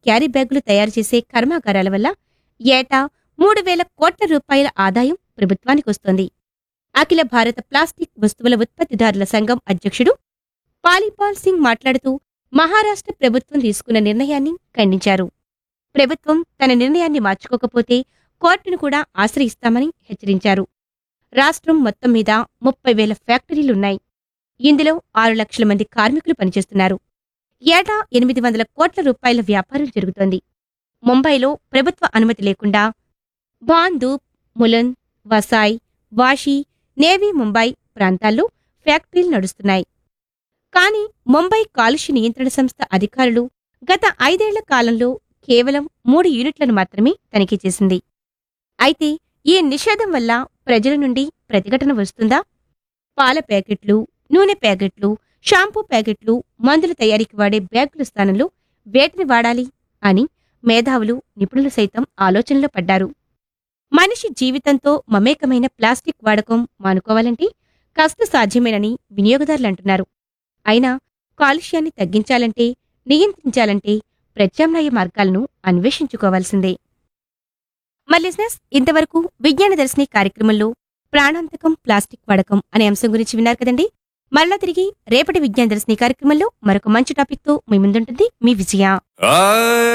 carry బ్యాగులు తయారు చేసే కర్మాగారాల వల్ల ఏటా మూడు వేల కోట్ల రూపాయల ఆదాయం ప్రభుత్వానికి వస్తోంది అఖిల భారత ప్లాస్టిక్ వస్తువుల ఉత్పత్తిదారుల సంఘం అధ్యక్షుడు పాలీపాల్ సింగ్ మాట్లాడుతూ మహారాష్ట్ర ప్రభుత్వం తీసుకున్న నిర్ణయాన్ని ఖండించారు ప్రభుత్వం తన నిర్ణయాన్ని మార్చుకోకపోతే కోర్టును కూడా ఆశ్రయిస్తామని హెచ్చరించారు రాష్ట్రం మొత్తం మీద ముప్పై వేల ఫ్యాక్టరీలున్నాయి ఇందులో ఆరు లక్షల మంది కార్మికులు పనిచేస్తున్నారు ఏటా ఎనిమిది వందల కోట్ల రూపాయల వ్యాపారం జరుగుతోంది ముంబైలో ప్రభుత్వ అనుమతి లేకుండా బాందూప్ ములన్ వసాయ్ వాషి నేవీ ముంబై ప్రాంతాల్లో ఫ్యాక్టరీలు నడుస్తున్నాయి కానీ ముంబై కాలుష్య నియంత్రణ సంస్థ అధికారులు గత ఐదేళ్ల కాలంలో కేవలం మూడు యూనిట్లను మాత్రమే తనిఖీ చేసింది అయితే ఈ నిషేధం వల్ల ప్రజల నుండి ప్రతిఘటన వస్తుందా పాల ప్యాకెట్లు నూనె ప్యాకెట్లు షాంపూ ప్యాకెట్లు మందుల తయారీకి వాడే బ్యాగుల స్థానంలో వేటిని వాడాలి అని మేధావులు నిపుణులు సైతం ఆలోచనలో పడ్డారు మనిషి జీవితంతో మమేకమైన ప్లాస్టిక్ వాడకం మానుకోవాలంటే కష్ట సాధ్యమేనని వినియోగదారులు అంటున్నారు అయినా కాలుష్యాన్ని తగ్గించాలంటే నియంత్రించాలంటే ప్రత్యామ్నాయ మార్గాలను అన్వేషించుకోవాల్సిందే మరి లిజినెస్ ఇంతవరకు విజ్ఞాన దర్శిని కార్యక్రమంలో ప్రాణాంతకం ప్లాస్టిక్ వాడకం అనే అంశం గురించి విన్నారు కదండి మరలా తిరిగి రేపటి విజ్ఞాన దర్శిని కార్యక్రమంలో మరొక మంచి టాపిక్ తో మీ ముందుంటుంది మీ విజయ ఆ